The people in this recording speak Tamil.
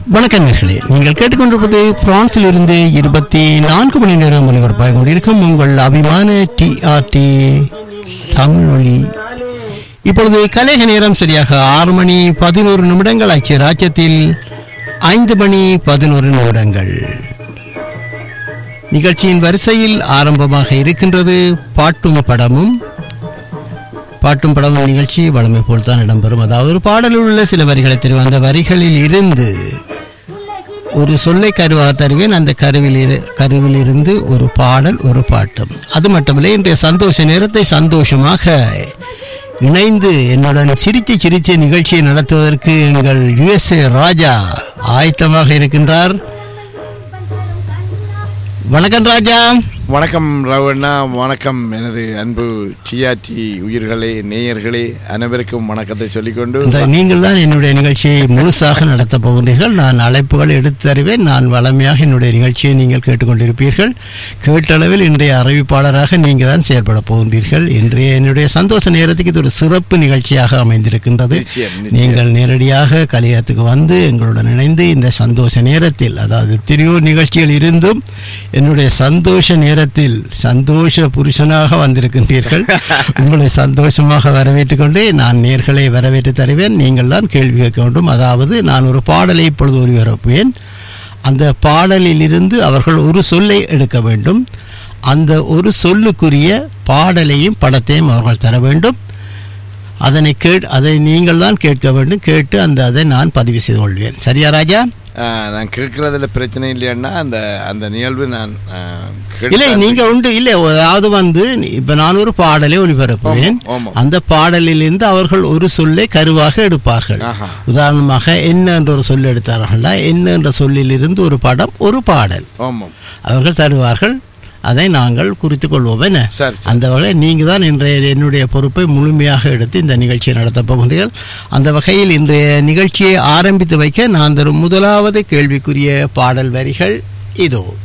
வணக்கம் நேர்களே நீங்கள் கேட்டுக்கொண்டிருப்பது பிரான்சில் இருந்து இருபத்தி நான்கு மணி நேரம் ஒலிபரப்பாக கொண்டிருக்கும் உங்கள் அபிமான டிஆர்டி தமிழொலி இப்பொழுது கலேக நேரம் சரியாக ஆறு மணி பதினோரு நிமிடங்கள் ஆகிய ராஜ்யத்தில் ஐந்து மணி பதினோரு நிமிடங்கள் நிகழ்ச்சியின் வரிசையில் ஆரம்பமாக இருக்கின்றது பாட்டும் படமும் பாட்டும் படமும் நிகழ்ச்சி வழமை போல் தான் இடம்பெறும் அதாவது ஒரு பாடலில் உள்ள சில வரிகளை தெரியும் அந்த வரிகளில் இருந்து ஒரு சொல்லை கருவாக தருவேன் அந்த கருவில் இரு கருவில் இருந்து ஒரு பாடல் ஒரு பாட்டும் அது மட்டுமில்லை இன்றைய சந்தோஷ நேரத்தை சந்தோஷமாக இணைந்து என்னுடன் சிரித்து சிரித்து நிகழ்ச்சியை நடத்துவதற்கு எங்கள் யுஎஸ்ஏ ராஜா ஆயத்தமாக இருக்கின்றார் வணக்கம் ராஜா வணக்கம் ரவண்ணா வணக்கம் எனது அன்பு டிஆர்டி உயிர்களே நேயர்களே அனைவருக்கும் வணக்கத்தை சொல்லிக்கொண்டு இந்த நீங்கள் தான் என்னுடைய நிகழ்ச்சியை முழுசாக நடத்தப் போகின்றீர்கள் நான் அழைப்புகள் எடுத்து தருவேன் நான் வளமையாக என்னுடைய நிகழ்ச்சியை நீங்கள் கேட்டுக்கொண்டிருப்பீர்கள் கேட்டளவில் இன்றைய அறிவிப்பாளராக நீங்கள் தான் செயல்பட போகின்றீர்கள் இன்றைய என்னுடைய சந்தோஷ நேரத்துக்கு இது ஒரு சிறப்பு நிகழ்ச்சியாக அமைந்திருக்கின்றது நிச்சயம், நிச்சயம். நீங்கள் நேரடியாக கலியத்துக்கு வந்து எங்களுடன் இணைந்து இந்த சந்தோஷ நேரத்தில் அதாவது எத்தனையோ நிகழ்ச்சிகள் இருந்தும் என்னுடைய சந்தோஷ நேரத்தில் சந்தோஷ புருஷனாக வந்திருக்கின்றீர்கள் உங்களை சந்தோஷமாக வரவேற்றுக் கொண்டு நான் நேர்களை வரவேற்று தருவேன் நீங்கள் தான் கேள்வி கேட்க வேண்டும் அதாவது நான் ஒரு பாடலை இப்பொழுது ஒளிபரப்புவேன் அந்த பாடலிலிருந்து அவர்கள் ஒரு சொல்லை எடுக்க வேண்டும் அந்த ஒரு சொல்லுக்குரிய பாடலையும் படத்தையும் அவர்கள் தர வேண்டும் அதனை கேட் அதை நீங்கள் தான் கேட்க வேண்டும் கேட்டு அந்த அதை நான் பதிவு செய்து கொள்வேன் சரியா ராஜா ஆ, நான் கேட்கறதுல பிரச்சனை இல்லையான்னா அந்த அந்த நிகழ்வு நான் ஆ, கேட்டு- இல்லை நீங்க உண்டு இல்லை அதாவது வந்து இப்ப நான் ஒரு பாடலை ஒளிபரப்புவேன் ஆமாம், ஆமாம். அந்த பாடலிலிருந்து அவர்கள் ஒரு சொல்லை கருவாக எடுப்பார்கள் ஆஹா. உதாரணமாக என்ன என்ற ஒரு சொல் எடுத்தார்களா என்ன என்ற சொல்லிலிருந்து ஒரு படம் ஒரு பாடல் ஆமாம் அவர்கள் தருவார்கள் அதை நாங்கள் குறித்துக் கொள்வோம் என்ன சரி சரி. அந்த வகையில் நீங்கள் தான் இன்றைய என்னுடைய பொறுப்பை முழுமையாக எடுத்து இந்த நிகழ்ச்சியை நடத்தப் போகின்றீர்கள் அந்த வகையில் இன்றைய நிகழ்ச்சியை ஆரம்பித்து வைக்க நான் தரும் முதலாவது கேள்விக்குரிய பாடல் வரிகள் இதோ